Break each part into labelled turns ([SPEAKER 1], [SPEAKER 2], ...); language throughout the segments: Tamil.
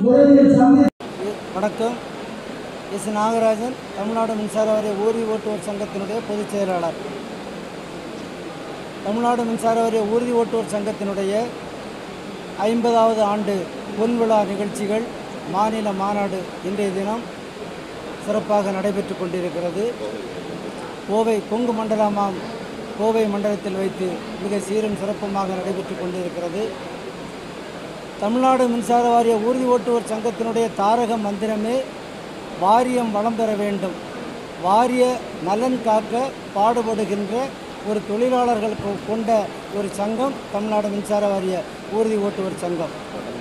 [SPEAKER 1] முறையில் சந்தி
[SPEAKER 2] வணக்கம் எஸ் நாகராஜன் தமிழ்நாடு மின்சார வாரிய ஊர்தி ஓட்டுவோர் சங்கத்தினுடைய பொதுச் செயலாளர் தமிழ்நாடு மின்சார வாரிய ஊர்தி ஓட்டுவோர் சங்கத்தினுடைய ஐம்பதாவது ஆண்டு பொன்விழா நிகழ்ச்சிகள் மாநில மாநாடு இன்றைய தினம் சிறப்பாக நடைபெற்று கொண்டிருக்கிறது கோவை கொங்கு மண்டலமாம் கோவை மண்டலத்தில் வைத்து மிக சீரும் சிறப்புமாக நடைபெற்று கொண்டிருக்கிறது தமிழ்நாடு மின்சார வாரிய ஊர்தி ஓட்டுவோர் சங்கத்தினுடைய தாரக மந்திரமே வாரியம் வளம் பெற வேண்டும் வாரிய நலன் காக்க பாடுபடுகின்ற ஒரு தொழிலாளர்கள் கொ- கொண்ட ஒரு சங்கம் தமிழ்நாடு மின்சார வாரிய ஊர்தி ஓட்டுவோர் சங்கம்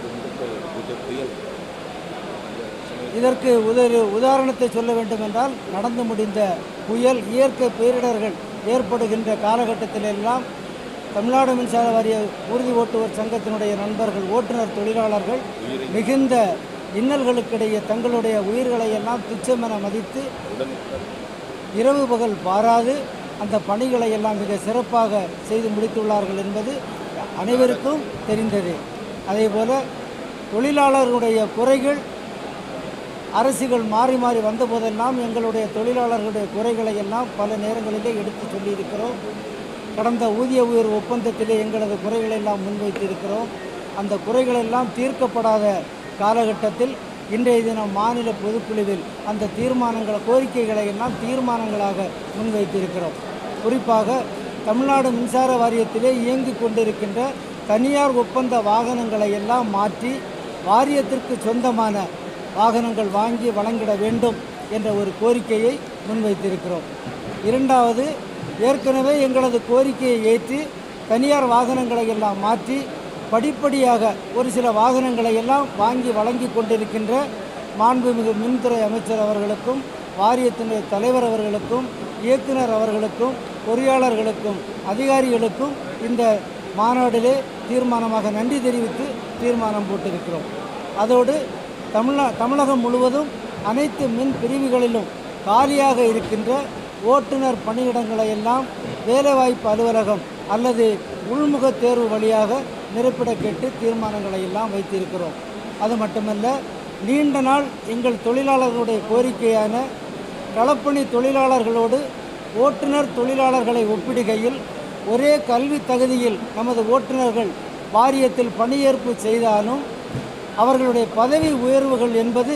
[SPEAKER 2] இதற்கு உதவி உதாரணத்தை சொல்ல வேண்டும் என்றால் நடந்து முடிந்த புயல் இயற்கை பேரிடர்கள் ஏற்படுகின்ற காலகட்டத்திலெல்லாம் தமிழ்நாடு மின்சார வாரிய ஊர்தி ஓட்டுவோர் சங்கத்தினுடைய நண்பர்கள் ஓட்டுநர் தொழிலாளர்கள் மிகுந்த இன்னல்களுக்கிடையே தங்களுடைய உயிர்களை எல்லாம் துச்சமென மதித்து இரவு பகல் பாராது அந்த பணிகளை எல்லாம் மிக சிறப்பாக செய்து முடித்துள்ளார்கள் என்பது அனைவருக்கும் தெரிந்தது அதேபோல தொழிலாளர்களுடைய குறைகள் அரசுகள் மாறி மாறி வந்த போதெல்லாம் எங்களுடைய தொழிலாளர்களுடைய குறைகளை எல்லாம் பல நேரங்களிலே எடுத்து சொல்லியிருக்கிறோம் கடந்த ஊதிய உயர்வு ஒப்பந்தத்திலே எங்களது குறைகளை எல்லாம் முன்வைத்திருக்கிறோம் அந்த குறைகள் எல்லாம் தீர்க்கப்படாத காலகட்டத்தில் இன்றைய தினம் மாநில பொதுக்குழுவில் அந்த தீர்மானங்கள் கோரிக்கைகளை எல்லாம் தீர்மானங்களாக முன்வைத்திருக்கிறோம் குறிப்பாக தமிழ்நாடு மின்சார வாரியத்திலே இயங்கிக் கொண்டிருக்கின்ற தனியார் ஒப்பந்த வாகனங்களை எல்லாம் மாற்றி வாரியத்திற்கு சொந்தமான வாகனங்கள் வாங்கி வழங்கிட வேண்டும் என்ற ஒரு கோரிக்கையை முன்வைத்திருக்கிறோம் இரண்டாவது ஏற்கனவே எங்களது கோரிக்கையை ஏற்று தனியார் வாகனங்களை எல்லாம் மாற்றி படிப்படியாக ஒரு சில வாகனங்களை எல்லாம் வாங்கி வழங்கி கொண்டிருக்கின்ற மாண்புமிகு மின்துறை அமைச்சர் அவர்களுக்கும் வாரியத்தினுடைய தலைவர் அவர்களுக்கும் இயக்குனர் அவர்களுக்கும் பொறியாளர்களுக்கும் அதிகாரிகளுக்கும் இந்த மாநாட்டிலே தீர்மானமாக நன்றி தெரிவித்து தீர்மானம் போட்டிருக்கிறோம் அதோடு தமிழ்நா தமிழகம் முழுவதும் அனைத்து மின் பிரிவுகளிலும் காலியாக இருக்கின்ற ஓட்டுநர் பணியிடங்களை எல்லாம் வேலைவாய்ப்பு அலுவலகம் அல்லது உள்முக தேர்வு வழியாக நிரப்பிட கேட்டு தீர்மானங்களை எல்லாம் வைத்திருக்கிறோம் அது மட்டுமல்ல நீண்ட நாள் எங்கள் தொழிலாளர்களுடைய கோரிக்கையான களப்பணி தொழிலாளர்களோடு ஓட்டுநர் தொழிலாளர்களை ஒப்பிடுகையில் ஒரே கல்வி தகுதியில் நமது ஓட்டுநர்கள் வாரியத்தில் பணியேற்பு செய்தாலும் அவர்களுடைய பதவி உயர்வுகள் என்பது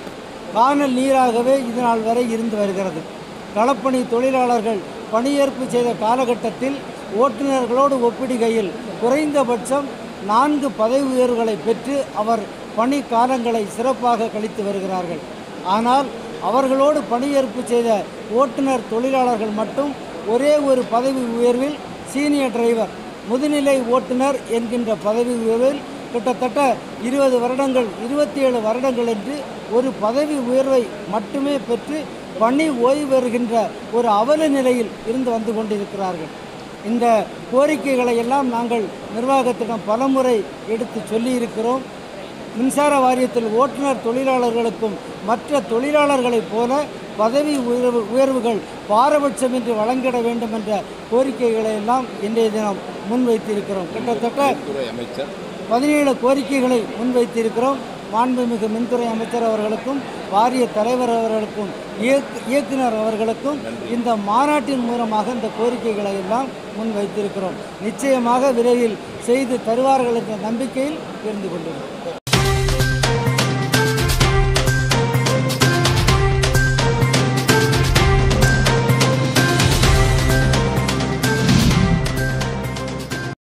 [SPEAKER 2] காணல் நீராகவே இது நாள் வரை இருந்து வருகிறது களப்பணி தொழிலாளர்கள் பணியேற்பு செய்த காலகட்டத்தில் ஓட்டுநர்களோடு ஒப்பிடுகையில் குறைந்தபட்சம் நான்கு பதவி உயர்வுகளை பெற்று அவர் பணி காலங்களை சிறப்பாக கழித்து வருகிறார்கள் ஆனால் அவர்களோடு பணியேற்பு செய்த ஓட்டுநர் தொழிலாளர்கள் மட்டும் ஒரே ஒரு பதவி உயர்வில் சீனியர் டிரைவர் முதுநிலை ஓட்டுநர் என்கின்ற பதவி உயர்வில் கிட்டத்தட்ட இருபது வருடங்கள் இருபத்தி ஏழு வருடங்கள் என்று ஒரு பதவி உயர்வை மட்டுமே பெற்று பணி ஓய்வு பெறுகின்ற ஒரு அவல நிலையில் இருந்து வந்து கொண்டிருக்கிறார்கள் இந்த கோரிக்கைகளை எல்லாம் நாங்கள் நிர்வாகத்திடம் பலமுறை எடுத்து சொல்லியிருக்கிறோம் மின்சார வாரியத்தில் ஓட்டுநர் தொழிலாளர்களுக்கும் மற்ற தொழிலாளர்களைப் போல பதவி உயர்வு உயர்வுகள் பாரபட்சமின்றி வழங்கிட வேண்டும் என்ற கோரிக்கைகளை எல்லாம் இன்றைய தினம் முன்வைத்திருக்கிறோம் கிட்டத்தட்ட
[SPEAKER 3] அமைச்சர்
[SPEAKER 2] பதினேழு கோரிக்கைகளை முன்வைத்திருக்கிறோம் மாண்புமிகு மின்துறை அமைச்சர் அவர்களுக்கும் வாரிய தலைவர் அவர்களுக்கும் இயக்கு இயக்குனர் அவர்களுக்கும் இந்த மாநாட்டின் மூலமாக இந்த கோரிக்கைகளை எல்லாம் முன்வைத்திருக்கிறோம் நிச்சயமாக விரைவில் செய்து தருவார்கள் என்ற நம்பிக்கையில் இருந்து கொண்டிருக்கிறோம்